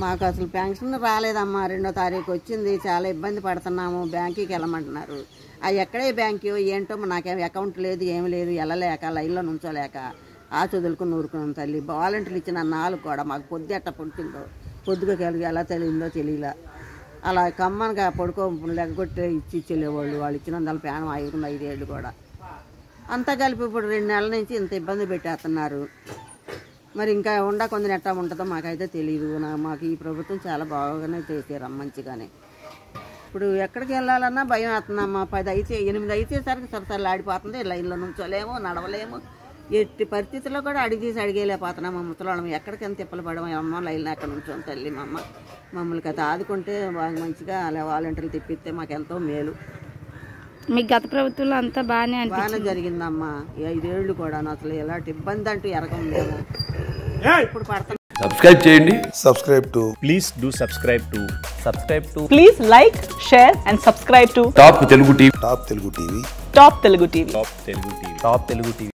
మాకు అసలు పెన్షన్ రాలేదమ్మా రెండో తారీఖు వచ్చింది చాలా ఇబ్బంది పడుతున్నాము బ్యాంకుకి వెళ్ళమంటున్నారు అది ఎక్కడే బ్యాంకు ఏంటో నాకేం అకౌంట్ లేదు ఏమి లేదు వెళ్ళలేక లైన్లో నుంచోలేక ఆ చదువులకు నూరుకున్నాం తల్లి వాలంటీర్లు ఇచ్చిన నాలుగు కూడా మాకు పొద్దు ఎట్ట పుట్టిందో పొద్దుగా కలిగి ఎలా తెలియదో తెలియలే అలా కమ్మనగా పడుకో లెగ్గొట్టి ఇచ్చి ఇచ్చేవాళ్ళు వాళ్ళు ఇచ్చినందువల్ల ప్రాణం ఆగుతుంది ఐదేళ్ళు కూడా అంతా కలిపి ఇప్పుడు రెండు నెలల నుంచి ఇంత ఇబ్బంది పెట్టేస్తున్నారు మరి ఇంకా ఉండా కొందరు ఎట్టా ఉంటుందో మాకైతే తెలియదు నా మాకు ఈ ప్రభుత్వం చాలా బాగానే చేశారు మంచిగానే ఇప్పుడు ఎక్కడికి వెళ్ళాలన్నా భయం వేస్తుందమ్మా పది అయితే ఎనిమిది అయితేసరికి సరసలు ఆడిపోతుంది లైన్లో నుంచోలేము నడవలేము ఎట్టి పరిస్థితుల్లో కూడా అడిగి తీసి అడిగేలేకపోతున్నాం మా ముసలాళ్ళం ఎక్కడికి ఎంత తిప్పలు పడము అమ్మ లైన్లో అక్కడ నుంచోం తల్లి మా అమ్మ మమ్మల్ని కథ ఆదుకుంటే బాగా మంచిగా అలా వాలంటీర్లు తిప్పిస్తే మాకు ఎంతో మేలు మీ గత ప్రభుత్వంలో అంతా బాగానే అనిపించింది బాగానే జరిగిందమ్మా ఈ ఐదేళ్ళు కూడా అసలు ఎలాంటి ఇబ్బంది అంటూ ఎరగం మేము ఇప్పుడు పడుతున్నాం సబ్స్క్రైబ్ చేయండి subscribe to please do subscribe to subscribe to Please like, share, and subscribe to top Telugu TV Top Telugu TV. Top Telugu TV. top telugu tv top telugu tv